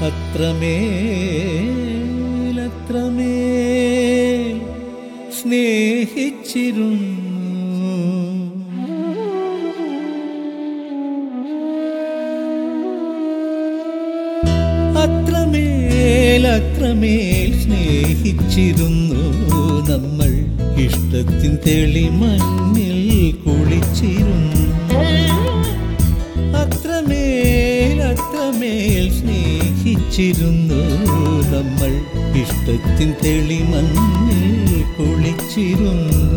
അത്രമേലത്രമേൽ സ്നേഹിച്ചിരുന്നു അത്രമേലത്രമേൽ സ്നേഹിച്ചിരുന്നു നമ്മൾ ഇഷ്ടത്തിൻ തെളിമഞ്ഞിൽ കുളിച്ചിരുന്നു അത്രമേൽ അത്രമേൽ സ്നേഹിച്ചിരുന്നു നമ്മൾ ഇഷ്ടത്തിൻ തെളിമഞ്ഞിൽ കുളിച്ചിരുന്നു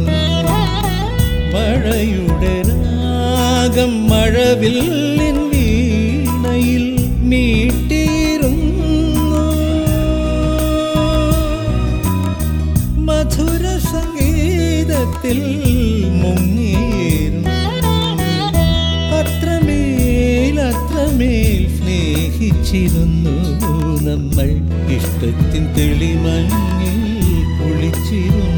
മഴയുടെ രാഗം മഴവില്ലിൻ വീണയിൽ മീട്ടിയിരുന്നു മധുര സംഗീതത്തിൽ മുങ്ങിയിരുന്നു അത്രമേൽ അത്രമേൽ സ്നേഹിച്ചിരുന്നു നമ്മൾ ഇഷ്ടത്തിൻ തെളിമഞ്ഞിൽ കുളിച്ചിരുന്നു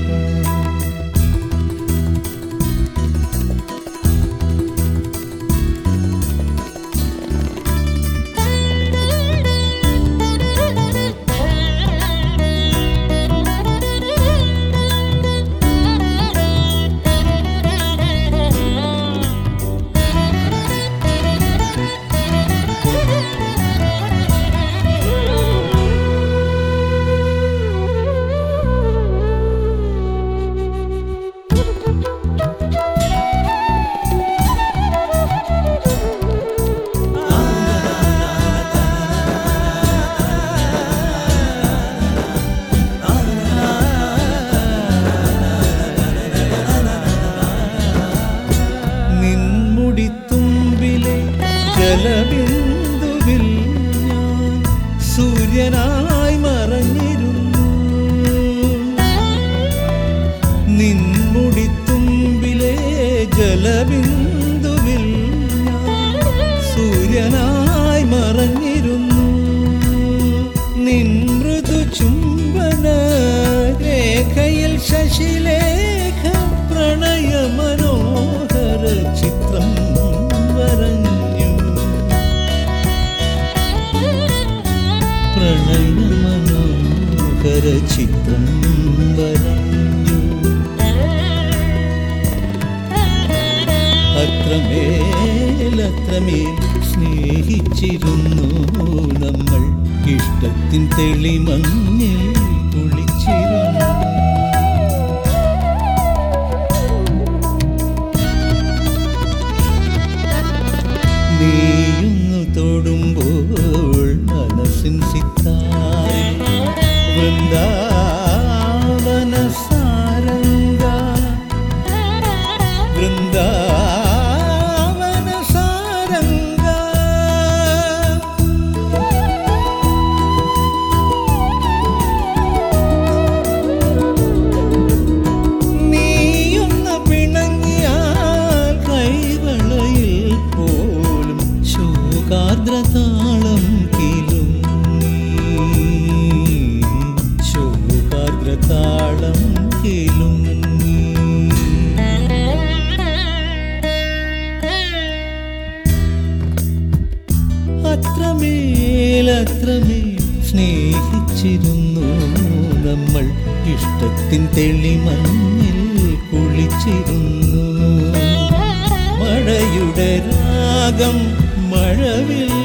നിൻമുടിത്തുമ്പിലെ ജലബിന്ദുവിൽ ഞാൻ സൂര്യനായി മറഞ്ഞിരുന്നു നിൻമുടിത്തുമ്പിലെ ജലബിന്ദുവിൽ ഞാൻ സൂര്യനായി മറഞ്ഞിരുന്നു നിൻ മൃദു ചുംബന രേഖയിൽ ശശിലേഖ പ്രണയ മനോഹര ചിത്രം വരഞ്ഞു പ്രണയ മനോഹര ചിത്രം വരഞ്ഞു അത്രമേലത്രമേൽ സ്നേഹിച്ചിരുന്നു നമ്മൾ ഇഷ്ടത്തിൻ തെളിമഞ്ഞിൽ കുളിച്ചിരുന്നു നീയുന്നു തൊടുമ്പോൾ മനസ്സിൻ സിത്താരിൽ വൃന്ദാവന സാരംഗ വൃന്ദാവന സാരംഗ നീയൊന്ന് പിണങ്ങിയാൽ കൈവളയിൽ പോലും ശോകാർദ്രതാളം കിലും ശോകാർദ്രതാളം കിലും അത്രമേലത്രമേൽ സ്നേഹിച്ചിരുന്നു നമ്മൾ ഇഷ്ടത്തിൻ തെളിമഞ്ഞിൽ കുളിച്ചിരുന്നു മഴയുടെ രാഗം മഴവിൽ